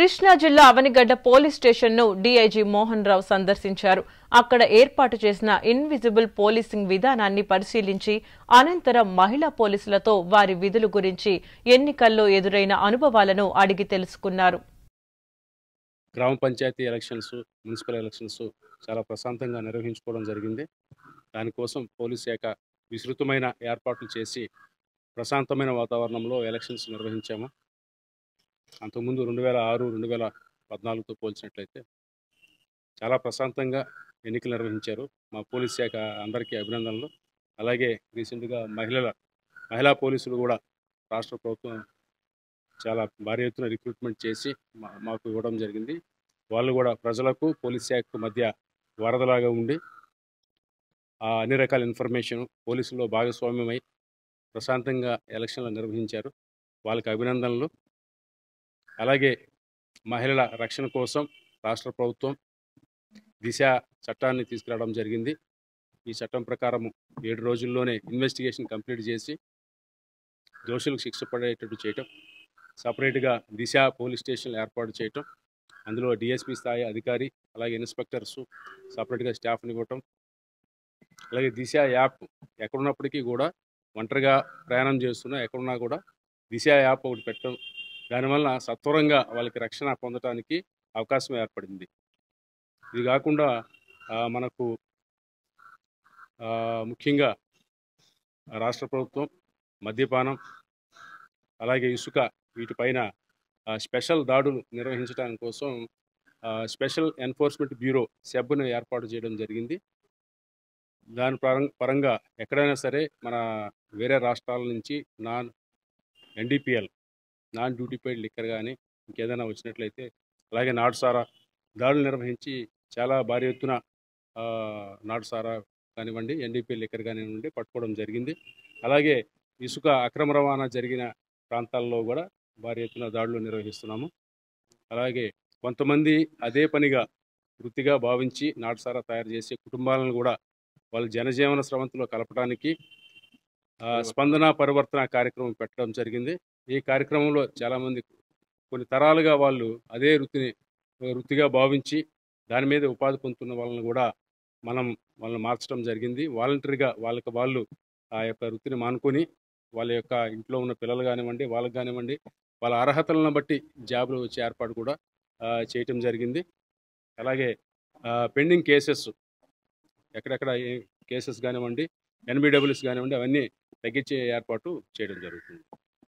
కృష్ణా జిల్లా అవనిగడ్డ పోలీస్ స్టేషన్ను డీఐజీ మోహన్ రావు సందర్శించారు అక్కడ ఏర్పాటు చేసిన ఇన్విజిబుల్ పోలీసింగ్ విధానాన్ని పరిశీలించి అనంతరం మహిళా పోలీసులతో వారి విధుల గురించి ఎన్నికల్లో ఎదురైన అనుభవాలను అడిగి తెలుసుకున్నారు గ్రామ పంచాయతీ ఎలక్షన్స్ మున్సిపల్ ఎలక్షన్స్ చాలా ప్రశాంతంగా నిర్వహించుకోవడం జరిగింది దానికోసం పోలీస్ శాఖ విస్తృతమైన ఏర్పాట్లు చేసి ప్రశాంతమైన వాతావరణంలో ఎలక్షన్స్ నిర్వహించాము అంతకుముందు రెండు వేల ఆరు రెండు వేల పద్నాలుగుతో పోల్చినట్లయితే చాలా ప్రశాంతంగా ఎన్నికలు నిర్వహించారు మా పోలీస్ శాఖ అందరికీ అభినందనలు అలాగే రీసెంట్గా మహిళల మహిళా పోలీసులు కూడా రాష్ట్ర ప్రభుత్వం చాలా భారీ ఎత్తున రిక్రూట్మెంట్ చేసి మా- మాకు ఇవ్వడం జరిగింది వాళ్ళు కూడా ప్రజలకు పోలీస్ శాఖకు మధ్య వరదలాగా ఉండి ఆ అన్ని రకాల ఇన్ఫర్మేషన్ పోలీసుల్లో భాగస్వామ్యమై ప్రశాంతంగా ఎలక్షన్లు నిర్వహించారు వాళ్ళకి అభినందనలు అలాగే మహిళల రక్షణ కోసం రాష్ట్ర ప్రభుత్వం దిశ చట్టాన్ని తీసుకురావడం జరిగింది ఈ చట్టం ప్రకారం ఏడు రోజుల్లోనే ఇన్వెస్టిగేషన్ కంప్లీట్ చేసి దోషులకు శిక్ష పడేటట్టు చేయటం సపరేట్గా దిశ పోలీస్ స్టేషన్లు ఏర్పాటు చేయటం అందులో డిఎస్పీ స్థాయి అధికారి అలాగే ఇన్స్పెక్టర్స్ సపరేట్గా స్టాఫ్ని ఇవ్వటం అలాగే దిశ యాప్ ఎక్కడున్నప్పటికీ కూడా ఒంటరిగా ప్రయాణం చేస్తున్నా ఎక్కడున్నా కూడా దిశ యాప్ ఒకటి పెట్టడం దానివల్ల సత్వరంగా వాళ్ళకి రక్షణ పొందడానికి అవకాశం ఏర్పడింది ఇది కాకుండా ఆ, మనకు ఆ, ముఖ్యంగా రాష్ట్ర ప్రభుత్వం మద్యపానం అలాగే ఇసుక వీటిపైన ఆ, స్పెషల్ దాడులు నిర్వహించడానికి కోసం ఆ, స్పెషల్ ఎన్ఫోర్స్మెంట్ బ్యూరో సెబ్ను ఏర్పాటు చేయడం జరిగింది దాని పరం- పరంగా ఎక్కడైనా సరే మన వేరే రాష్ట్రాల నుంచి non NDPL non duty paid liquor కానీ ఇంకేదైనా వచ్చినట్లయితే అలాగే నాటుసారా దాడులు నిర్వహించి చాలా భారీ ఎత్తున ఆ, నాటుసారా కానివ్వండి ఎన్డీపీఎల్ లిక్కర్ కానివ్వండి పట్టుకోవడం జరిగింది అలాగే ఇసుక అక్రమ రవాణా జరిగిన ప్రాంతాల్లో కూడా భారీ ఎత్తున దాడులు నిర్వహిస్తున్నాము అలాగే కొంతమంది అదే పనిగా వృత్తిగా భావించి నాటుసారా తయారు చేసే కుటుంబాలను కూడా వాళ్ళ జనజీవన స్రవంతిలో కలపడానికి ఆ, స్పందన పరివర్తన కార్యక్రమం పెట్టడం జరిగింది ఈ కార్యక్రమంలో చాలామంది కొన్ని తరాలుగా వాళ్ళు అదే వృత్తిని వృత్తిగా భావించి దాని మీద ఉపాధి పొందుతున్న వాళ్ళని కూడా మనం వాళ్ళని మార్చడం జరిగింది వాలంటరీగా వాళ్ళకి వాళ్ళు ఆ యొక్క వృత్తిని మానుకొని వాళ్ళ యొక్క ఇంట్లో ఉన్న పిల్లలు కానివ్వండి వాళ్ళకి కానివ్వండి వాళ్ళ అర్హతలను బట్టి జాబులు వచ్చే ఏర్పాటు కూడా ఆ, చేయటం జరిగింది అలాగే పెండింగ్ కేసెస్ ఎక్కడెక్కడ ఏ కేసెస్ కానివ్వండి ఎన్బిడబ్ల్యూస్ కానివ్వండి అవన్నీ తగ్గించే ఏర్పాటు చేయడం జరుగుతుంది